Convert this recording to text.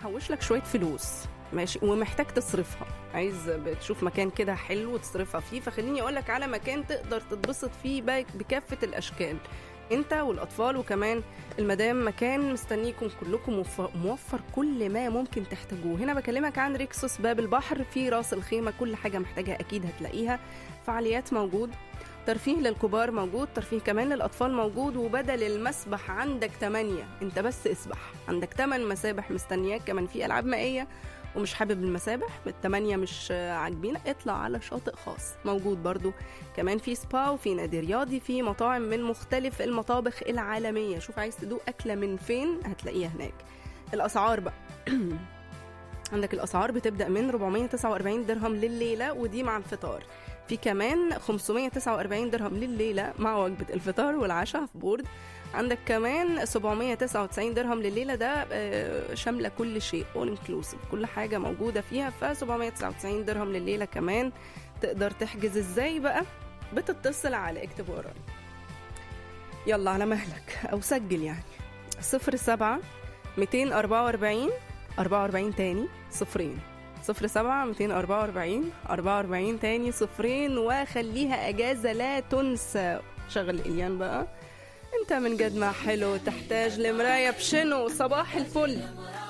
محوش لك شويه فلوس ماشي ومحتاج تصرفها عايز بتشوف مكان كده حلو تصرفها فيه فخليني اقول لك على مكان تقدر تتبسط فيه باك- بكافه الاشكال انت والاطفال وكمان المدام مكان مستنيكم كلكم موف- موفر كل ما ممكن تحتاجوه هنا بكلمك عن ريكسوس باب البحر في راس الخيمه كل حاجه محتاجها اكيد هتلاقيها فعاليات موجود ترفيه للكبار موجود ترفيه كمان للأطفال موجود وبدل المسبح عندك تمانية انت بس اسبح عندك تمن مسابح مستنياك كمان في ألعاب مائية ومش حابب المسابح التمانية مش آه، عاجبينك اطلع على شاطئ خاص موجود برضو كمان في سبا وفي نادي رياضي في مطاعم من مختلف المطابخ العالمية شوف عايز تدوق أكلة من فين هتلاقيها هناك الأسعار بقى عندك الأسعار بتبدأ من 449 درهم لليلة ودي مع الفطار في كمان 549 درهم لليلة مع وجبة الفطار والعشاء في بورد عندك كمان 799 درهم لليلة ده آه، شاملة كل شيء all inclusive كل حاجة موجودة فيها ف 799 درهم لليلة كمان تقدر تحجز ازاي بقى بتتصل على اكتب ورايا يلا على مهلك او سجل يعني صفر سبعة 244 44 تاني صفرين صفر سبعة 244 44 تاني صفرين وخليها أجازة لا تنسى شغل الإليان بقى انت من قد ما حلو تحتاج لمراية بشنو صباح الفل